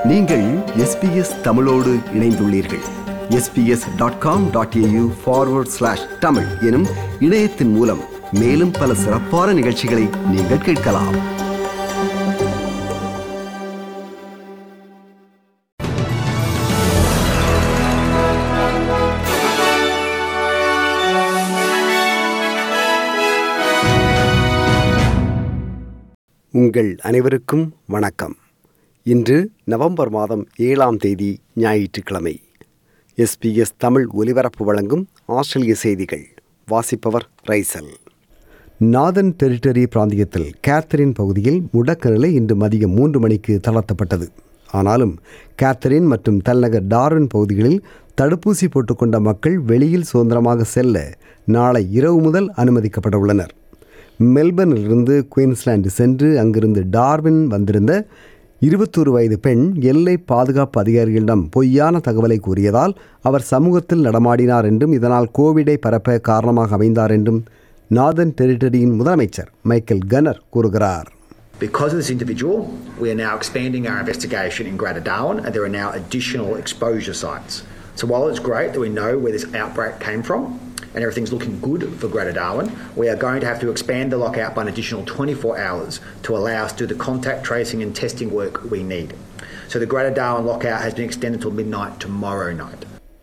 நீங்கள் எஸ்பிஎஸ் தமிழோடு இணைந்துள்ளீர்கள் SBS dot com dot AU forward slash Tamil எனும் இணையத்தின் மூலம் மேலும் பல சிறப்பான நிகழ்ச்சிகளை நீங்கள் கேட்கலாம் உங்கள் அனைவருக்கும் வணக்கம் இன்று நவம்பர் மாதம் ஏழாம் தேதி ஞாயிற்றுக்கிழமை எஸ்பிஎஸ் தமிழ் ஒலிபரப்பு வழங்கும் ஆஸ்திரேலிய செய்திகள் வாசிப்பவர் ரைசல் நாதன் டெரிட்டரி பிராந்தியத்தில் கேத்தரின் பகுதியில் முடக்க நிலை இன்று மதியம் மூன்று மணிக்கு தளர்த்தப்பட்டது ஆனாலும் கேத்தரின் மற்றும் தலைநகர் டார்வின் பகுதிகளில் தடுப்பூசி போட்டுக்கொண்ட மக்கள் வெளியில் சுதந்திரமாக செல்ல நாளை இரவு முதல் அனுமதிக்கப்பட உள்ளனர் மெல்பர்னிலிருந்து குயின்ஸ்லாந்து சென்று அங்கிருந்து டார்வின் வந்திருந்த இருபத்தொரு வயது பெண் எல்லை பாதுகாப்பு அதிகாரிகளிடம் பொய்யான தகவலை கூறியதால் அவர் சமூகத்தில் நடமாடினார் என்றும் இதனால் கோவிடை பரப்ப காரணமாக அமைந்தார் என்றும் நார்தன் டெரிட்டரியின் முதலமைச்சர் மைக்கேல் கனர் கூறுகிறார் Because of this individual, we are now expanding our investigation in Greater Darwin and there are now additional exposure sites. So while it's great that we know where this outbreak came from and everything's looking good for Greater Darwin, we are going to have to expand the lockout by an additional 24 hours to allow us to do the contact tracing and testing work we need. So the Greater Darwin lockout has been extended until midnight tomorrow night.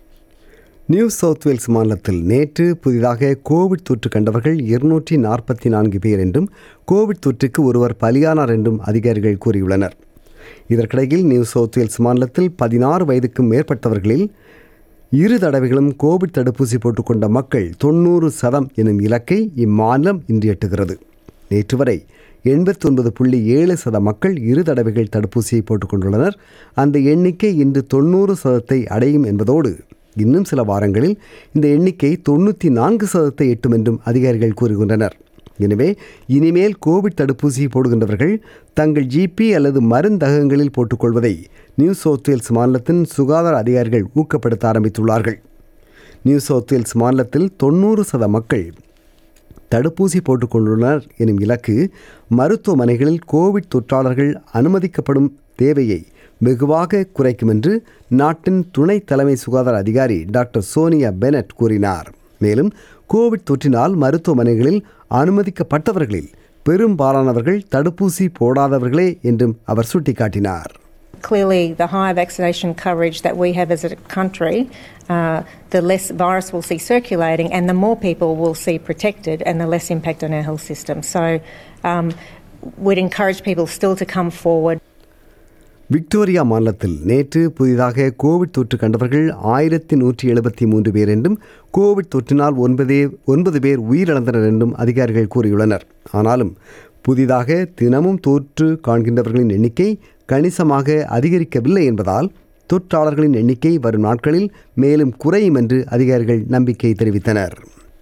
New South Wales மாநிலத்தில் நேற்று புதிதாக Covid தொற்று கண்டவர்கள் இருநூற்றி நாற்பத்தி நான்கு பேர் என்றும் கோவிட் தொற்றுக்கு ஒருவர் பலியானார் என்றும் அதிகாரிகள் கூறியுள்ளனர் இதற்கிடையில் நியூ சவுத் வேல்ஸ் மாநிலத்தில் பதினாறு வயதுக்கும் மேற்பட்டவர்களில் இரு தடவைகளும் கோவிட் தடுப்பூசி போட்டுக்கொண்ட மக்கள் தொண்ணூறு சதம் எனும் இலக்கை இம்மாநிலம் இன்று எட்டுகிறது நேற்று வரை எண்பத்தி ஒன்பது புள்ளி ஏழு சத மக்கள் இரு தடவைகள் தடுப்பூசியை போட்டுக்கொண்டுள்ளனர் அந்த எண்ணிக்கை இன்று தொண்ணூறு சதத்தை அடையும் என்பதோடு இன்னும் சில வாரங்களில் இந்த எண்ணிக்கை தொண்ணூற்றி நான்கு சதத்தை எட்டும் என்றும் அதிகாரிகள் கூறுகின்றனர் எனவே இனிமேல் கோவிட் தடுப்பூசி போடுகின்றவர்கள் தங்கள் ஜிபி அல்லது மருந்தகங்களில் போட்டுக்கொள்வதை நியூ சவுத் வேல்ஸ் மாநிலத்தின் சுகாதார அதிகாரிகள் ஊக்கப்படுத்த ஆரம்பித்துள்ளார்கள் நியூ சவுத் வேல்ஸ் மாநிலத்தில் தொண்ணூறு சத மக்கள் தடுப்பூசி போட்டுக்கொண்டுள்ளனர் எனும் இலக்கு மருத்துவமனைகளில் கோவிட் தொற்றாளர்கள் அனுமதிக்கப்படும் தேவையை வெகுவாக குறைக்கும் என்று நாட்டின் துணை தலைமை சுகாதார அதிகாரி டாக்டர் சோனியா பெனட் கூறினார் மேலும் கோவிட் தொற்றினால் மருத்துவமனைகளில் அனுமதிக்கப்பட்டவர்களில் பெரும்பாலானவர்கள் தடுப்பூசி போடாதவர்களே என்றும் அவர் சுட்டிக்காட்டினார் Clearly, the higher vaccination coverage that we have as a country, uh, the less virus we'll see circulating, and the more people we'll see protected, and the less impact on our health system. So, um, we'd encourage people still to come forward. Victoria மாநிலத்தில் நேற்று புதிதாக Covid தொற்று கண்டவர்கள் ஆயிரத்தி நூற்றி எழுபத்தி மூன்று பேர் என்றும் கோவிட் தொற்றினால் ஒன்பதே ஒன்பது பேர் உயிரிழந்தனர் என்றும் அதிகாரிகள் கூறியுள்ளனர் ஆனாலும் புதிதாக தினமும் தொற்று காண்கின்றவர்களின் எண்ணிக்கை கணிசமாக அதிகரிக்கவில்லை என்பதால் தொற்றாளர்களின் எண்ணிக்கை வரும் நாட்களில் மேலும் குறையும் என்று அதிகாரிகள் நம்பிக்கை தெரிவித்தனர்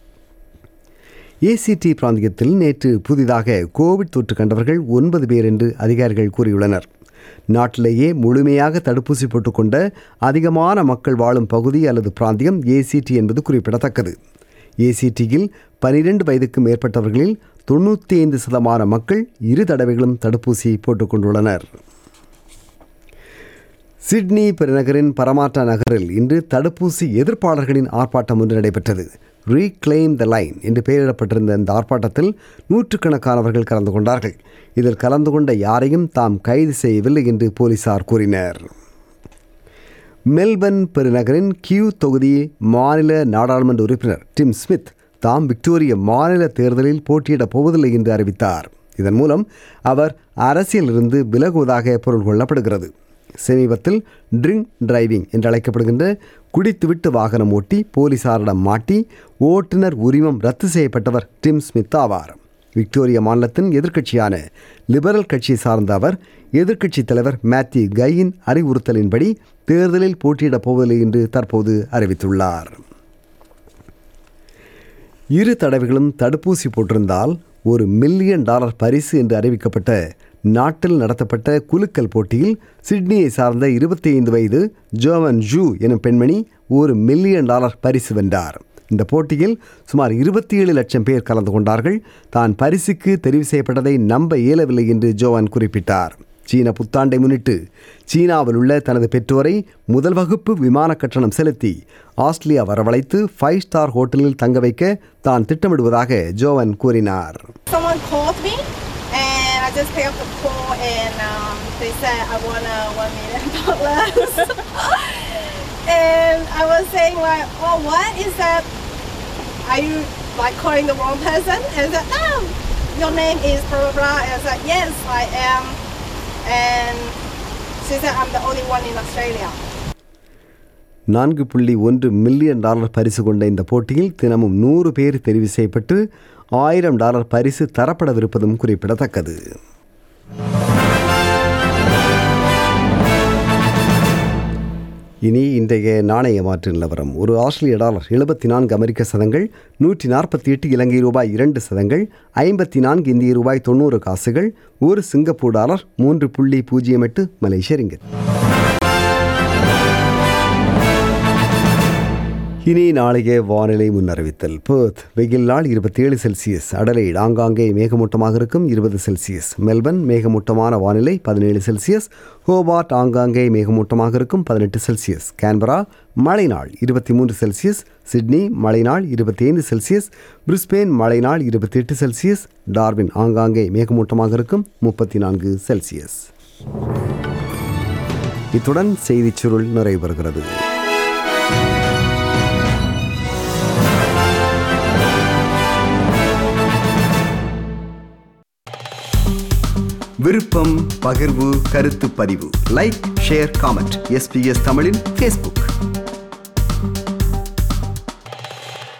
ஏசிடி பிராந்தியத்தில் நேற்று புதிதாக கோவிட் தொற்று கண்டவர்கள் ஒன்பது பேர் என்று அதிகாரிகள் கூறியுள்ளனர் நாட்டிலேயே முழுமையாக தடுப்பூசி போட்டுக்கொண்ட அதிகமான மக்கள் வாழும் பகுதி அல்லது பிராந்தியம் ஏசிடி என்பது குறிப்பிடத்தக்கது ஏசிடியில் பனிரெண்டு வயதுக்கு மேற்பட்டவர்களில் தொண்ணூற்றி ஐந்து சதமான மக்கள் இரு தடவைகளும் தடுப்பூசி போட்டுக்கொண்டுள்ளனர் சிட்னி பெருநகரின் பரமாட்டா நகரில் இன்று தடுப்பூசி எதிர்ப்பாளர்களின் ஆர்ப்பாட்டம் ஒன்று நடைபெற்றது ரீக்ளைம் த லைன் என்று பெயரிடப்பட்டிருந்த இந்த ஆர்ப்பாட்டத்தில் நூற்றுக்கணக்கானவர்கள் கலந்து கொண்டார்கள் இதில் கலந்து கொண்ட யாரையும் தாம் கைது செய்யவில்லை என்று போலீசார் கூறினர் மெல்பர்ன் பெருநகரின் கியூ தொகுதி மாநில நாடாளுமன்ற உறுப்பினர் டிம் ஸ்மித் தாம் விக்டோரிய மாநில தேர்தலில் போட்டியிடப் போவதில்லை என்று அறிவித்தார் இதன் மூலம் அவர் அரசியலிருந்து விலகுவதாக பொருள் கொள்ளப்படுகிறது சமீபத்தில் ட்ரிங்க் டிரைவிங் என்று அழைக்கப்படுகின்ற குடித்துவிட்டு வாகனம் ஓட்டி போலீசாரிடம் மாட்டி ஓட்டுநர் உரிமம் ரத்து செய்யப்பட்டவர் டிம் ஸ்மித் ஆவார் விக்டோரிய மாநிலத்தின் எதிர்க்கட்சியான லிபரல் கட்சியை சார்ந்த அவர் எதிர்க்கட்சித் தலைவர் மேத்யூ கையின் அறிவுறுத்தலின்படி தேர்தலில் போட்டியிடப் போவதில்லை என்று தற்போது அறிவித்துள்ளார் இரு தடவைகளும் தடுப்பூசி போட்டிருந்தால் ஒரு மில்லியன் டாலர் பரிசு என்று அறிவிக்கப்பட்ட நாட்டில் நடத்தப்பட்ட குலுக்கல் போட்டியில் சிட்னியை சார்ந்த இருபத்தி ஐந்து வயது ஜோவன் ஜூ எனும் பெண்மணி ஒரு மில்லியன் டாலர் பரிசு வென்றார் இந்த போட்டியில் சுமார் இருபத்தி ஏழு லட்சம் பேர் கலந்து கொண்டார்கள் தான் பரிசுக்கு தெரிவு செய்யப்பட்டதை நம்ப இயலவில்லை என்று ஜோவான் குறிப்பிட்டார் சீன புத்தாண்டை முன்னிட்டு சீனாவில் உள்ள தனது பெற்றோரை முதல் வகுப்பு விமான கட்டணம் செலுத்தி ஆஸ்திரேலியா வரவழைத்து ஃபைவ் ஸ்டார் ஹோட்டலில் தங்க வைக்க தான் திட்டமிடுவதாக ஜோவன் கூறினார் Someone called me and I just picked up the call and um, they said I won a one million dollars. and I was saying like, oh, what is that? Are you like calling the wrong person? And I said, no, your name is blah blah blah. And I said, yes, I am. And she said, I'm the only one in Australia. நான்கு புள்ளி ஒன்று million dollar பரிசு கொண்ட இந்த போட்டியில் தினமும் நூறு பேர் தெரிவு செய்யப்பட்டு ஆயிரம் டாலர் பரிசு தரப்படவிருப்பதும் குறிப்பிடத்தக்கது இனி இன்றைய நாணய மாற்று நிலவரம் ஒரு ஆஸ்திரேலிய டாலர் எழுபத்தி நான்கு அமெரிக்க சதங்கள் நூற்றி நாற்பத்தி எட்டு இலங்கை ரூபாய் இரண்டு சதங்கள் ஐம்பத்தி நான்கு இந்திய ரூபாய் தொண்ணூறு காசுகள் ஒரு சிங்கப்பூர் டாலர் மூன்று புள்ளி பூஜ்ஜியம் எட்டு மலேசிய ரிங்கிட் இனி நாளைய வானிலை முன்னறிவித்தல் பேர்த் வெயில் நாள் இருபத்தி ஏழு செல்சியஸ் அடலைட் ஆங்காங்கே மேகமூட்டமாக இருக்கும் இருபது செல்சியஸ் மெல்பர்ன் மேகமூட்டமான வானிலை பதினேழு செல்சியஸ் ஹோபார்ட் ஆங்காங்கே மேகமூட்டமாக இருக்கும் பதினெட்டு செல்சியஸ் கேன்பரா மழை நாள் இருபத்தி மூன்று செல்சியஸ் சிட்னி மழை நாள் இருபத்தி ஐந்து செல்சியஸ் பிரிஸ்பெயின் மழை நாள் இருபத்தி எட்டு செல்சியஸ் டார்வின் ஆங்காங்கே மேகமூட்டமாக இருக்கும் முப்பத்தி நான்கு செல்சியஸ் இத்துடன் செய்திச் சுருள் நிறைவு பெறுகிறது விருப்பம் பகிர்வு கருத்து பதிவு லைக் ஷேர் காமெண்ட் எஸ்பிஎஸ் தமிழின் ஃபேஸ்புக்